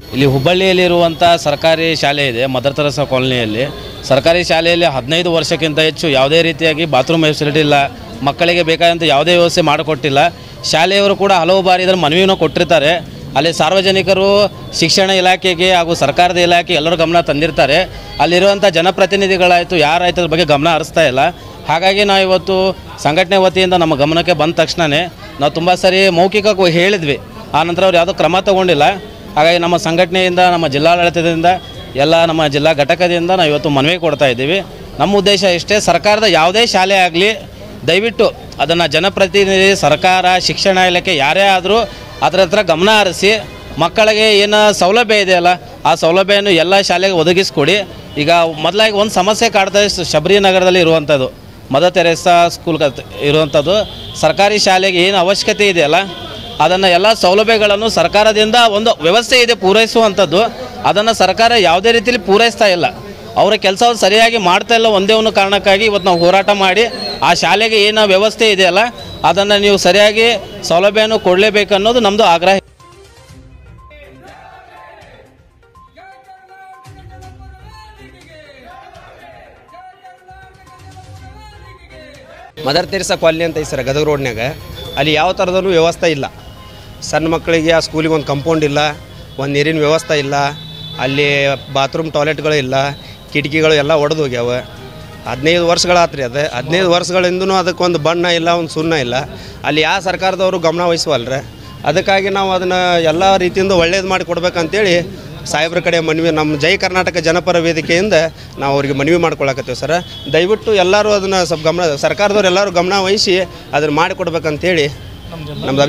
ಇಲ್ಲಿ ಹುಬ್ಬಳ್ಳಿಯಲ್ಲಿರುವಂಥ ಸರ್ಕಾರಿ ಶಾಲೆ ಇದೆ ಮದರ್ ತೆರಸ ಕಾಲನಿಯಲ್ಲಿ ಸರ್ಕಾರಿ ಶಾಲೆಯಲ್ಲಿ ಹದಿನೈದು ವರ್ಷಕ್ಕಿಂತ ಹೆಚ್ಚು ಯಾವುದೇ ರೀತಿಯಾಗಿ ಬಾತ್ರೂಮ್ ಫೆಸಿಲಿಟಿ ಇಲ್ಲ ಮಕ್ಕಳಿಗೆ ಬೇಕಾದಂಥ ಯಾವುದೇ ವ್ಯವಸ್ಥೆ ಮಾಡಿಕೊಟ್ಟಿಲ್ಲ ಶಾಲೆಯವರು ಕೂಡ ಹಲವು ಬಾರಿ ಇದರ ಮನವಿಯನ್ನು ಕೊಟ್ಟಿರ್ತಾರೆ ಅಲ್ಲಿ ಸಾರ್ವಜನಿಕರು ಶಿಕ್ಷಣ ಇಲಾಖೆಗೆ ಹಾಗೂ ಸರ್ಕಾರದ ಇಲಾಖೆ ಎಲ್ಲರೂ ಗಮನ ತಂದಿರ್ತಾರೆ ಅಲ್ಲಿರುವಂಥ ಜನಪ್ರತಿನಿಧಿಗಳಾಯಿತು ಯಾರಾಯ್ತು ಅದ್ರ ಬಗ್ಗೆ ಗಮನ ಹರಿಸ್ತಾ ಇಲ್ಲ ಹಾಗಾಗಿ ನಾವು ಇವತ್ತು ಸಂಘಟನೆ ವತಿಯಿಂದ ನಮ್ಮ ಗಮನಕ್ಕೆ ಬಂದ ತಕ್ಷಣವೇ ನಾವು ತುಂಬ ಸರಿ ಮೌಖಿಕವಾಗಿ ಹೇಳಿದ್ವಿ ಆ ನಂತರ ಅವ್ರು ಯಾವುದೋ ಕ್ರಮ ತಗೊಂಡಿಲ್ಲ ಹಾಗಾಗಿ ನಮ್ಮ ಸಂಘಟನೆಯಿಂದ ನಮ್ಮ ಜಿಲ್ಲಾಡಳಿತದಿಂದ ಎಲ್ಲ ನಮ್ಮ ಜಿಲ್ಲಾ ಘಟಕದಿಂದ ನಾವು ಇವತ್ತು ಮನವಿ ಕೊಡ್ತಾ ಇದ್ದೀವಿ ನಮ್ಮ ಉದ್ದೇಶ ಇಷ್ಟೇ ಸರ್ಕಾರದ ಯಾವುದೇ ಶಾಲೆ ಆಗಲಿ ದಯವಿಟ್ಟು ಅದನ್ನು ಜನಪ್ರತಿನಿಧಿ ಸರ್ಕಾರ ಶಿಕ್ಷಣ ಇಲಾಖೆ ಯಾರೇ ಆದರೂ ಅದರ ಹತ್ರ ಗಮನ ಹರಿಸಿ ಮಕ್ಕಳಿಗೆ ಏನು ಸೌಲಭ್ಯ ಇದೆಯಲ್ಲ ಆ ಸೌಲಭ್ಯವನ್ನು ಎಲ್ಲ ಶಾಲೆಗೆ ಒದಗಿಸ್ಕೊಡಿ ಈಗ ಮೊದಲಾಗಿ ಒಂದು ಸಮಸ್ಯೆ ಕಾಡ್ತಾ ಇದೆ ಶಬರಿ ನಗರದಲ್ಲಿ ಇರುವಂಥದ್ದು ಮದರ್ ತೆರೇಸಾ ಸ್ಕೂಲ್ ಕತ್- ಇರುವಂಥದ್ದು ಸರ್ಕಾರಿ ಶಾಲೆಗೆ ಏನು ಅವಶ್ಯಕತೆ ಇದೆಯಲ್ಲ ಅದನ್ನು ಎಲ್ಲ ಸೌಲಭ್ಯಗಳನ್ನು ಸರ್ಕಾರದಿಂದ ಒಂದು ವ್ಯವಸ್ಥೆ ಇದೆ ಪೂರೈಸುವಂಥದ್ದು ಅದನ್ನು ಸರ್ಕಾರ ಯಾವುದೇ ರೀತಿಯಲ್ಲಿ ಪೂರೈಸ್ತಾ ಇಲ್ಲ ಅವರ ಕೆಲಸವನ್ನು ಸರಿಯಾಗಿ ಮಾಡ್ತಾ ಇಲ್ಲ ಒಂದೇ ಒಂದು ಕಾರಣಕ್ಕಾಗಿ ಇವತ್ತು ನಾವು ಹೋರಾಟ ಮಾಡಿ ಆ ಶಾಲೆಗೆ ಏನು ವ್ಯವಸ್ಥೆ ಇದೆಯಲ್ಲ ಅದನ್ನು ನೀವು ಸರಿಯಾಗಿ ಸೌಲಭ್ಯವನ್ನು ಕೊಡಲೇಬೇಕು ಅನ್ನೋದು ನಮ್ಮದು ಆಗ್ರಹ ಮದರ್ ತೆರಿಸಾ ಕಾಲನಿ ಅಂತ ಐತೆ ಸರ್ ಗದಗ ರೋಡ್ನ್ಯಾಗ ಅಲ್ಲಿ ಯಾವ ಥರದಲ್ಲೂ ವ್ಯವಸ್ಥೆ ಇಲ್ಲ ಸಣ್ಣ ಮಕ್ಕಳಿಗೆ ಆ ಸ್ಕೂಲಿಗೆ ಒಂದು ಕಂಪೌಂಡ್ ಇಲ್ಲ ಒಂದು ನೀರಿನ ವ್ಯವಸ್ಥೆ ಇಲ್ಲ ಅಲ್ಲಿ ಬಾತ್ರೂಮ್ ಟಾಯ್ಲೆಟ್ಗಳು ಇಲ್ಲ ಕಿಟಕಿಗಳು ಎಲ್ಲ ಒಡೆದು ಹೋಗ್ಯಾವ ಹದಿನೈದು ವರ್ಷಗಳಾತ್ರಿ ರೀ ಅದು ಹದಿನೈದು ವರ್ಷಗಳಿಂದನೂ ಅದಕ್ಕೊಂದು ಬಣ್ಣ ಇಲ್ಲ ಒಂದು ಸುಣ್ಣ ಇಲ್ಲ ಅಲ್ಲಿ ಯಾವ ಸರ್ಕಾರದವರು ಗಮನ ವಹಿಸುವಲ್ರಿ ಅದಕ್ಕಾಗಿ ನಾವು ಅದನ್ನು ಎಲ್ಲ ರೀತಿಯಿಂದ ಒಳ್ಳೇದು ಮಾಡಿ ಕೊಡ್ಬೇಕಂತೇಳಿ ಸಾಹೇಬ್ರ ಕಡೆ ಮನವಿ ನಮ್ಮ ಜೈ ಕರ್ನಾಟಕ ಜನಪರ ವೇದಿಕೆಯಿಂದ ನಾವು ಅವ್ರಿಗೆ ಮನವಿ ಮಾಡ್ಕೊಳಕತ್ತೀವಿ ಸರ್ ದಯವಿಟ್ಟು ಎಲ್ಲರೂ ಅದನ್ನು ಸ್ವಲ್ಪ ಗಮನ ಸರ್ಕಾರದವ್ರು ಎಲ್ಲರೂ ಗಮನ ವಹಿಸಿ ಅದನ್ನು ಮಾಡಿಕೊಡ್ಬೇಕಂತೇಳಿ ನಮ್ದು